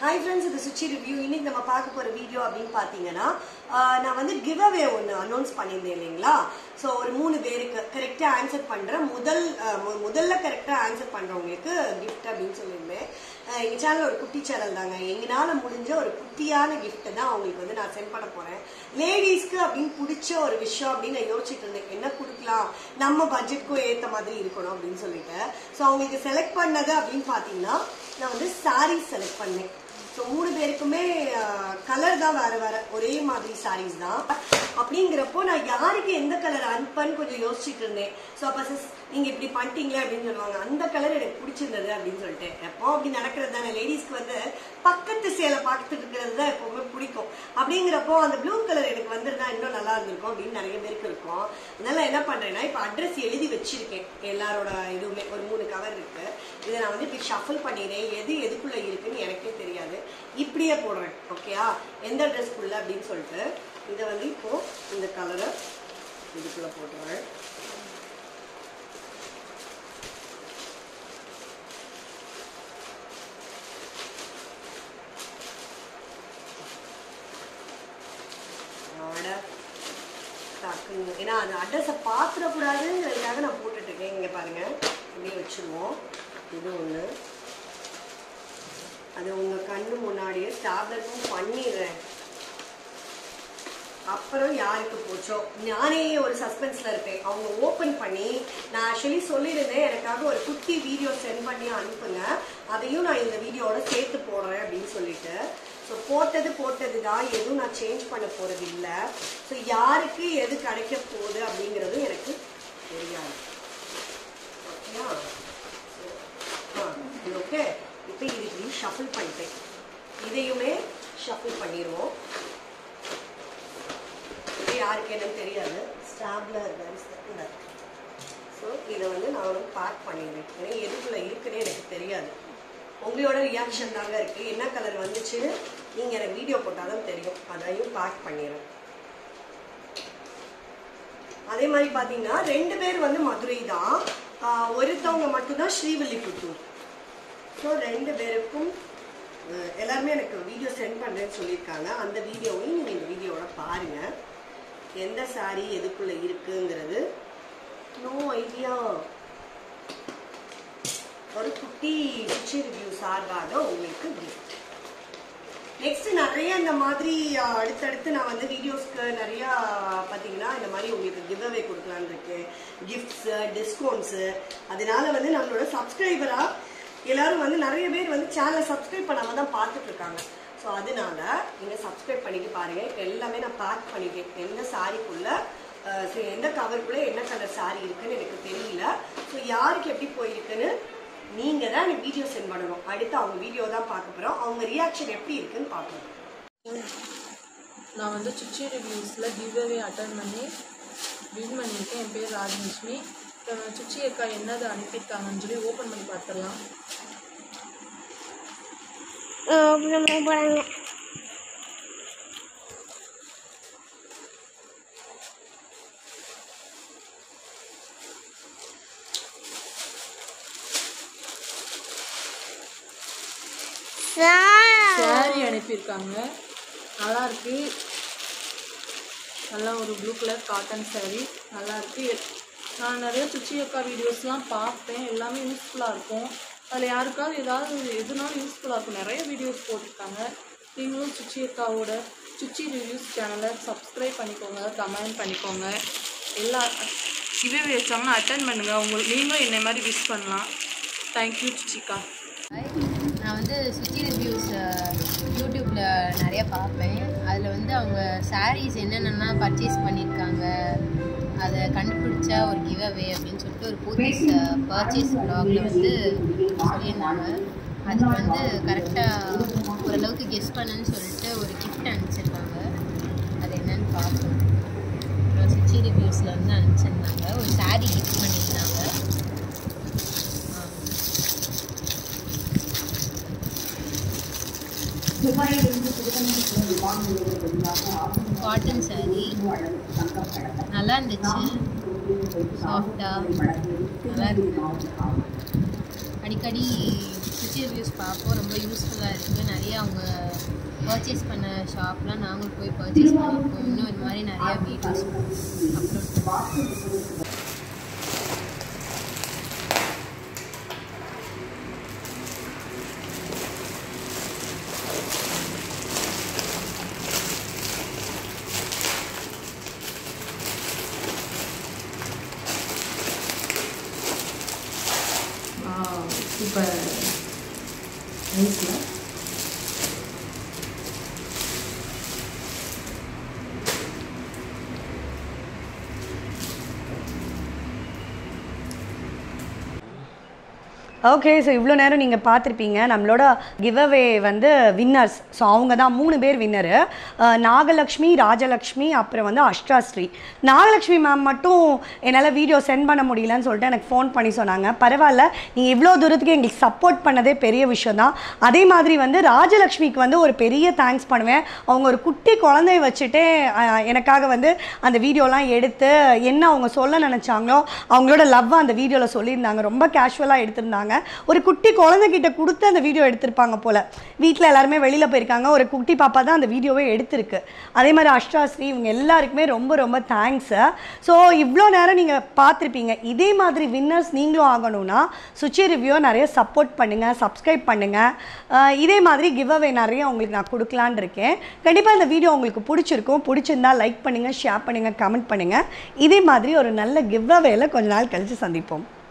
Hi friends இது Suchi review இன்னைக்கு நம்ம பார்க்க போற வீடியோ அப்படின்னு பார்த்தீங்கன்னா ஆஹ் நான் வந்து கிவ் அவே ஒன்று அனௌன்ஸ் பண்ணியிருந்தேன் இல்லைங்களா ஸோ ஒரு மூணு பேருக்கு கரெக்டாக ஆன்சர் பண்ற முதல் ஆஹ் மு- முதல்ல கரெக்டாக ஆன்சர் பண்றவங்களுக்கு கிஃப்ட் அப்படின்னு சொல்லியிருந்தேன் ஆஹ் எங்க சேனல் ஒரு குட்டி சேனல் தாங்க எங்களால முடிஞ்ச ஒரு குட்டியான gift தான் அவங்களுக்கு வந்து நான் சென்ட் பண்ண போறேன் லேடிஸ்க்கு அப்படின்னு பிடிச்ச ஒரு விஷயம் அப்படின்னு நான் யோசிச்சுட்டு இருந்தேன் என்ன கொடுக்கலாம் நம்ம பட்ஜெட்க்கும் ஏத்த மாதிரி இருக்கணும் அப்படின்னு சொல்லிட்டு ஸோ அவங்களுக்கு செலக்ட் பண்ணது அப்படின்னு பார்த்தீங்கன்னா நான் வந்து saree செலக்ட் பண்ணேன் ஸோ மூணு பேருக்குமே கலர் தான் வேற வேற ஒரே மாதிரி sarees தான் அப்படிங்கிறப்போ நான் யாருக்கு எந்த கலர் அனுப்பன்னு கொஞ்சம் யோசிச்சுட்டு இருந்தேன் ஸோ அப்போ சிஸ் நீங்க இப்படி பண்ணிட்டீங்களே அப்படின்னு சொல்லுவாங்க அந்த கலர் எனக்கு பிடிச்சிருந்தது அப்படின்னு சொல்லிட்டு எப்போ அப்படி நடக்கிறது தானே லேடிஸ்க்கு வந்து பக்கத்து சேலை பார்த்துட்டு இருக்கிறது தான் எப்பவுமே பிடிக்கும் அப்படிங்கிறப்போ அந்த ப்ளூ கலர் எனக்கு வந்திருந்தா இன்னும் நல்லா இருந்திருக்கும் அப்படின்னு நிறைய பேருக்கு இருக்கும் அதனால என்ன பண்றேன்னா இப்போ அட்ரஸ் எழுதி வச்சிருக்கேன் எல்லாரோட இதுவுமே ஒரு மூணு கவர் இருக்கு இதை நான் வந்து இப்படி ஷஃபிள் பண்ணிடுறேன் எது எதுக்குள்ள இருக்குன்னு எனக்கே தெரியாது இப்படியே போடுறேன் ஓகேயா எந்த ட்ரெஸ்க்குள்ள அப்படின்னு சொல்லிட்டு இதை வந்து இப்போ இந்த கலரை இதுக்குள்ள போட்டுறேன் ஆட டக்குன்னு ஏன்னா அந்த அட்ரஸை பார்த்துடக்கூடாதுங்கிறதுக்காக நான் போட்டுட்டு இருக்கேன் இங்கே பாருங்க இப்படியே வச்சுருவோம் இது ஒன்று அது உங்கள் கண்ணு முன்னாடியே ஸ்டாப்லெட்டும் பண்ணிடுறேன் அப்புறம் யாருக்கு போச்சோ நானே ஒரு சஸ்பென்ஸ்ல இருப்பேன் அவங்க ஓபன் பண்ணி நான் ஆக்சுவலி சொல்லியிருந்தேன் எனக்காக ஒரு குட்டி வீடியோ சென்ட் பண்ணி அனுப்புங்க அதையும் நான் இந்த வீடியோட சேர்த்து போடுறேன் அப்படின்னு சொல்லிட்டு ஸோ போட்டது போட்டது தான் எதுவும் நான் சேஞ்ச் பண்ண போறது இல்லை ஸோ யாருக்கு எது கிடைக்க போகுது அப்படிங்கிறது எனக்கு தெரியாது ஓகேயா ஆ இது ஓகே இப்போ இது இப்படி ஷஃபிள் பண்ணிட்டேன் இதையுமே ஷஃபிள் பண்ணிடுவோம் இது யாருக்கு என்னன்னு தெரியாது ஸ்டாப்லர் இல்லை ஸோ இதை வந்து நான் வந்து பேக் பண்ணிடுவேன் ஏன்னா எதுக்குள்ள இருக்குன்னே எனக்கு தெரியாது உங்களோட ரியாக்ஷன் தாங்க இருக்கு என்ன கலர் வந்துச்சுன்னு நீங்க எனக்கு வீடியோ போட்டால் தான் தெரியும் அதையும் பேக் பண்ணிடுறேன் அதே மாதிரி பார்த்தீங்கன்னா ரெண்டு பேர் வந்து மதுரை தான் ஆஹ் ஒருத்தவங்க மட்டும்தான் ஸ்ரீவில்லிபுத்தூர் ஸோ ரெண்டு பேருக்கும் அஹ், எல்லாருமே எனக்கு வீடியோ சென்ட் பண்ணுறேன்னு சொல்லியிருக்காங்க அந்த வீடியோவையும் நீங்கள் இந்த வீடியோவோட பாருங்க எந்த saree எதுக்குள்ள இருக்குங்கிறது நோ ஐடியா ஒரு குட்டி ருச்சி ரிவ்யூ சார்பாக உங்களுக்கு கிஃப்ட் நெக்ஸ்ட் நிறைய இந்த மாதிரி அஹ், அடுத்தடுத்து நான் வந்து வீடியோஸ்க்கு நிறைய பார்த்தீங்கன்னா இந்த மாதிரி உங்களுக்கு கிவ் அவே கொடுக்கலான்னு இருக்கு கிஃப்ட்ஸ் டிஸ்கவுண்ட்ஸ் அதனால வந்து நம்மளோட சப்ஸ்கிரைபரா எல்லாரும் வந்து நிறைய பேர் வந்து சேனலை சப்ஸ்கிரைப் பண்ணாம தான் பார்த்துட்டு இருக்காங்க ஸோ அதனால நீங்க சப்ஸ்கிரைப் பண்ணிட்டு பாருங்க இப்போ எல்லாமே நான் பேக் பண்ணிட்டேன் எந்த சாரிக்குள்ள எந்த கவருக்குள்ள என்ன கலர் சாரி இருக்குன்னு எனக்கு தெரியல ஸோ யாருக்கு எப்படி போயிருக்குன்னு நீங்க தான் எனக்கு வீடியோ சென்ட் பண்ணணும் அடுத்து அவங்க வீடியோ தான் பார்க்க போறோம் அவங்க ரியாக்ஷன் எப்படி இருக்குன்னு பார்க்கணும் நான் வந்து சுச்சி ரிவ்யூஸில் கிவ்அவே அட்டன் பண்ணி வின் பண்ணியிருக்கேன் என் பேர் ராஜலட்சுமி இப்போ சுச்சி அக்கா என்னது அனுப்பியிருக்காங்கன்னு சொல்லி ஓப்பன் பண்ணி பார்த்துடலாம் போகிறாங்க சாரி அனுப்பியிருக்காங்க நல்லா இருக்கு நல்லா ஒரு ப்ளூ கலர் காட்டன் saree நல்லா இருக்கு நான் நிறைய சுச்சி அக்கா வீடியோஸ்லாம் பார்ப்பேன் எல்லாமே யூஸ்ஃபுல்லாக இருக்கும் அதில் யாருக்காவது ஏதாவது எதுனாலும் யூஸ்ஃபுல்லாக இருக்கும் நிறைய வீடியோஸ் போட்டிருக்காங்க நீங்களும் சுச்சி அக்காவோட சுச்சி ரிவ்யூஸ் சேனலை சப்ஸ்கிரைப் பண்ணிக்கோங்க கமெண்ட் பண்ணிக்கோங்க எல்லா கிவே வச்சாங்கன்னா அட்டன் பண்ணுங்கள் உங்களுக்கு நீங்களும் என்னை மாதிரி விஷ் பண்ணலாம் தேங்க்யூ சுச்சிக்கா நான் வந்து சுச்சி ரிவ்யூஸ் யூடியூப்பில் நிறைய பார்ப்பேன் அதில் வந்து அவங்க சாரீஸ் என்னென்னலாம் பர்ச்சேஸ் பண்ணியிருக்காங்க அதை கண்டுபிடிச்சா ஒரு கிவ் அவே அப்படின்னு சொல்லிட்டு ஒரு போத்தீஸ் பர்ச்சேஸ் ப்ளாகில் வந்து சொல்லியிருந்தாங்க அதுக்கு வந்து கரெக்டாக ஓரளவுக்கு கெஸ் பண்ணுன்னு சொல்லிட்டு ஒரு கிஃப்ட் அனுப்பிச்சிருக்காங்க அது என்னன்னு பார்ப்போம் அப்புறம் சுச்சி ரிவ்யூஸில் வந்து அனுப்பிச்சிருந்தாங்க ஒரு saree கிஃப்ட் பண்ணியிருந்தாங்க ஆ. காட்டன் saree நல்லா இருந்துச்சு சாஃப்டாக நல்லா இருக்கு அடிக்கடி சுச்சி ரிவ்யூஸ் பார்ப்போம் ரொம்ப யூஸ்ஃபுல்லாக இருக்குது நிறைய அவங்க பர்ச்சேஸ் பண்ண ஷாப்லாம் நாங்களும் போய் பர்ச்சேஸ் பண்ணியிருக்கோம் இன்னும் இது மாதிரி நிறையா வீடியோஸ் அப்லோட் பண்ணுவோம் சூப்பர் நைஸ்ல ஓகே ஸோ இவ்வளோ நேரம் நீங்கள் பார்த்துருப்பீங்க நம்மளோட கிவ்அவே வந்து வின்னர்ஸ் ஸோ அவங்க தான் மூணு பேர் வின்னரு நாகலக்ஷ்மி ராஜலக்ஷ்மி அப்புறம் வந்து அஷ்டாஸ்ரீ நாகலக்ஷ்மி மேம் மட்டும் என்னால் வீடியோ சென்ட் பண்ண முடியலன்னு சொல்லிட்டு எனக்கு ஃபோன் பண்ணி சொன்னாங்க பரவாயில்ல நீங்கள் இவ்வளோ தூரத்துக்கு எங்களுக்கு சப்போர்ட் பண்ணதே பெரிய விஷயம் தான் அதே மாதிரி வந்து ராஜலக்ஷ்மிக்கு வந்து ஒரு பெரிய தேங்க்ஸ் பண்ணுவேன் அவங்க ஒரு குட்டி குழந்தைய வச்சுட்டே அஹ், எனக்காக வந்து அந்த வீடியோலாம் எடுத்து என்ன அவங்க சொல்ல நினச்சாங்களோ அவங்களோட லவ் அந்த வீடியோவில் சொல்லியிருந்தாங்க ரொம்ப கேஷுவலாக எடுத்திருந்தாங்க ஒரு குட்டி குழந்தைகிட்ட கொடுத்து அந்த வீடியோ எடுத்திருப்பாங்க போல் வீட்டில் எல்லாருமே வெளியில் போயிருக்காங்க ஒரு குட்டி பாப்பா தான் அந்த வீடியோவே எடுத்திருக்கு அதே மாதிரி அஷ்டாஸ்ரீ இவங்க எல்லாருக்குமே ரொம்ப ரொம்ப தேங்க்ஸு ஸோ இவ்வளோ நேரம் நீங்கள் பார்த்துருப்பீங்க இதே மாதிரி வின்னர்ஸ் நீங்களும் ஆகணும்னா சுச்சி ரிவ்யூ நிறைய சப்போர்ட் பண்ணுங்கள் சப்ஸ்கிரைப் பண்ணுங்கள் இதே மாதிரி கிவ் அவே நிறைய உங்களுக்கு நான் கொடுக்கலான்னு இருக்கேன் கண்டிப்பாக இந்த வீடியோ உங்களுக்கு பிடிச்சிருக்கும் பிடிச்சிருந்தா லைக் பண்ணுங்கள் ஷேர் பண்ணுங்கள் கமெண்ட் பண்ணுங்கள் இதே மாதிரி ஒரு நல்ல கிவ் அவேல கொஞ்ச நாள் கழித்து சந்திப்போம்